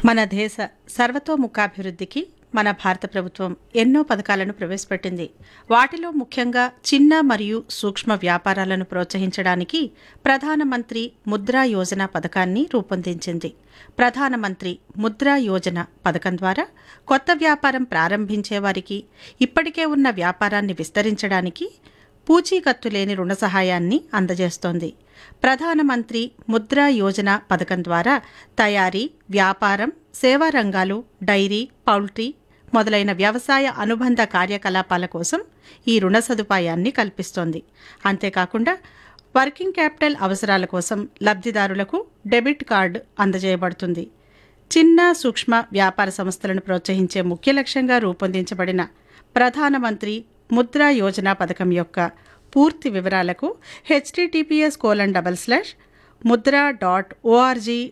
మన దేశ సర్వతోముఖాభివృద్ధికి మన భారత ప్రభుత్వం ఎన్నో పథకాలను ప్రవేశపెట్టింది వాటిలో ముఖ్యంగా చిన్న మరియు సూక్ష్మ వ్యాపారాలను ప్రోత్సహించడానికి ప్రధానమంత్రి ముద్రా యోజన పథకాన్ని రూపొందించింది ప్రధానమంత్రి ముద్రా యోజన పథకం ద్వారా కొత్త వ్యాపారం ప్రారంభించే వారికి ఇప్పటికే ఉన్న వ్యాపారాన్ని విస్తరించడానికి పూచీకత్తు లేని రుణ సహాయాన్ని అందజేస్తోంది ప్రధానమంత్రి ముద్రా యోజన పథకం ద్వారా తయారీ వ్యాపారం సేవా రంగాలు డైరీ పౌల్ట్రీ మొదలైన వ్యవసాయ అనుబంధ కార్యకలాపాల కోసం ఈ రుణ సదుపాయాన్ని కల్పిస్తోంది అంతేకాకుండా వర్కింగ్ క్యాపిటల్ అవసరాల కోసం లబ్ధిదారులకు డెబిట్ కార్డు అందజేయబడుతుంది చిన్న సూక్ష్మ వ్యాపార సంస్థలను ప్రోత్సహించే ముఖ్య లక్ష్యంగా రూపొందించబడిన ప్రధానమంత్రి ముద్రా యోజన పథకం యొక్క పూర్తి వివరాలకు HTTPS colon double slash Mudra dot ORG